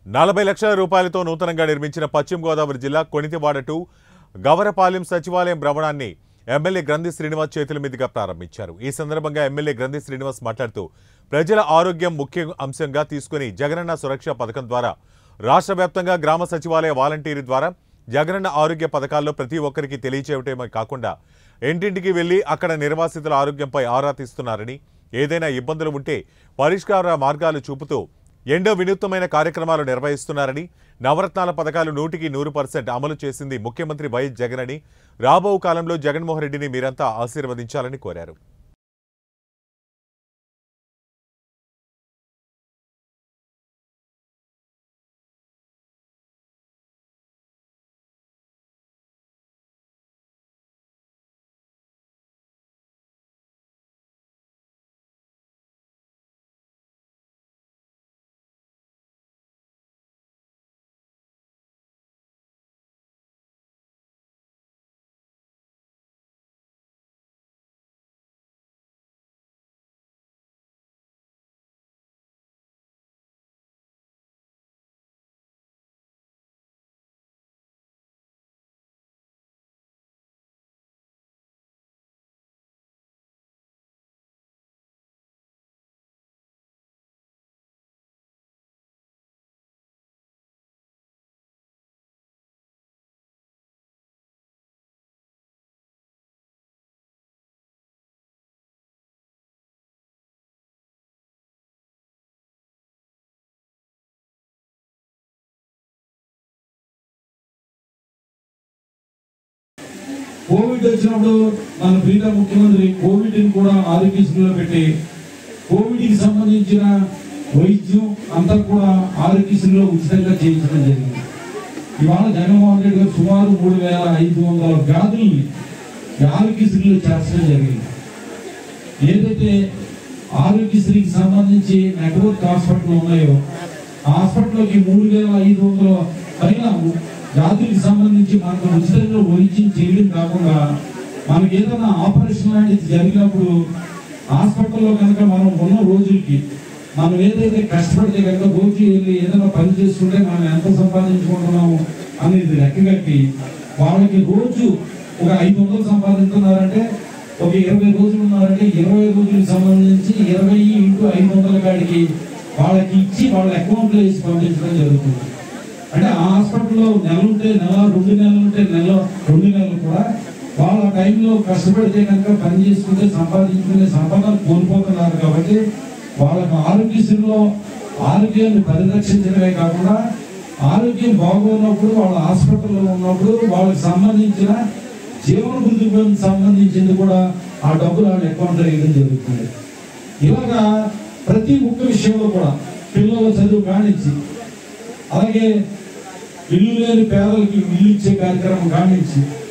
నలభై లక్షల రూపాయలతో నూతనంగా నిర్మించిన పశ్చిమ గోదావరి జిల్లా కొణితివాడ టు గవరపాలెం సచివాలయం భ్రమణాన్ని ఎమ్మెల్యే గ్రంథి శ్రీనివాస్ చేతుల మీదుగా ప్రారంభించారు ఈ సందర్భంగా ఎమ్మెల్యే గ్రంథి శ్రీనివాస్ మాట్లాడుతూ ప్రజల ఆరోగ్యం ముఖ్య అంశంగా తీసుకుని జగనన్న సురక్ష పథకం ద్వారా రాష్ట్ర వ్యాప్తంగా గ్రామ సచివాలయ వాలంటీర్ ద్వారా జగనన్న ఆరోగ్య పథకాల్లో ప్రతి ఒక్కరికి తెలియచేయటమే కాకుండా ఇంటింటికి వెళ్లి అక్కడ నిర్వాసితుల ఆరోగ్యంపై ఆరా తీస్తున్నారని ఏదైనా ఇబ్బందులు ఉంటే పరిష్కార మార్గాలు చూపుతూ ఎండో వినూత్నమైన కార్యక్రమాలు నిర్వహిస్తున్నారని నవరత్నాల పథకాలు నూటికి నూరు పర్సెంట్ అమలు చేసింది ముఖ్యమంత్రి వైఎస్ జగన్ అని రాబో కాలంలో జగన్మోహన్ రెడ్డిని మీరంతా ఆశీర్వదించాలని కోరారు కోవిడ్ వచ్చినప్పుడు మన ప్రీత ముఖ్యమంత్రి కోవిడ్ ని కూడా ఆరోగ్యశ్రీలో పెట్టి కోవిడ్ కి సంబంధించిన వైద్యం అంతా కూడా ఆరోగ్యశ్రీలో ఉచితంగా చేయించడం జరిగింది ఇవాళ జగన్మోహన్ రెడ్డి గారు సుమారు మూడు వేల ఐదు వందల వ్యాధుల్ని ఈ ఆరోగ్యశ్రీలో చేర్చడం జరిగింది ఏదైతే ఆరోగ్యశ్రీకి సంబంధించి నెట్వర్క్ హాస్పిటల్ ఉన్నాయో ఆ హాస్పిటల్కి మూడు వేల ఐదు వందల పైన వ్యాధులకు సంబంధించి మనకు ఉచితంగా వైద్యం చేయడం కాకుండా మనకి ఏదైనా ఆపరేషన్ లాంటిది జరిగినప్పుడు హాస్పిటల్లో కనుక మనం ఉన్న రోజులకి మనం ఏదైతే కష్టపడితే కనుక రోజు వెళ్ళి ఏదైనా పని చేసుకుంటే మనం ఎంత సంపాదించుకుంటున్నాము అనేది లెక్క కట్టి వాళ్ళకి రోజు ఒక ఐదు వందలు సంపాదించున్నారంటే ఒక ఇరవై రోజులు ఉన్నారంటే ఇరవై రోజులకు సంబంధించి ఇరవై ఇంటూ ఐదు వందల కాడికి వాళ్ళకి ఇచ్చి వాళ్ళ అకౌంట్ లో వేసి పంపించడం జరుగుతుంది అంటే ఆ హాస్పిటల్లో నెల ఉంటే నెల రెండు నెలలు ఉంటే నెల రెండు నెలలు కూడా వాళ్ళ టైంలో కష్టపడితే కనుక పని చేసుకుంటే సంపాదించుకునే సంపద కోల్పోతున్నారు కాబట్టి వాళ్ళకు ఆరోగ్యశ్రీలో ఆరోగ్యాన్ని పరిరక్షించడమే కాకుండా ఆరోగ్యం బాగోనప్పుడు వాళ్ళ హాస్పిటల్లో ఉన్నప్పుడు వాళ్ళకి సంబంధించిన జీవన వృద్ధికి సంబంధించింది కూడా ఆ డబ్బులు వాళ్ళ అకౌంట్లో వేయడం జరుగుతుంది ఇలాగా ప్రతి ఒక్క విషయంలో కూడా పిల్లల చదువు కానించి అలాగే ఇల్లు లేని పేదలకి ఇల్లు ఇచ్చే కార్యక్రమం కానించి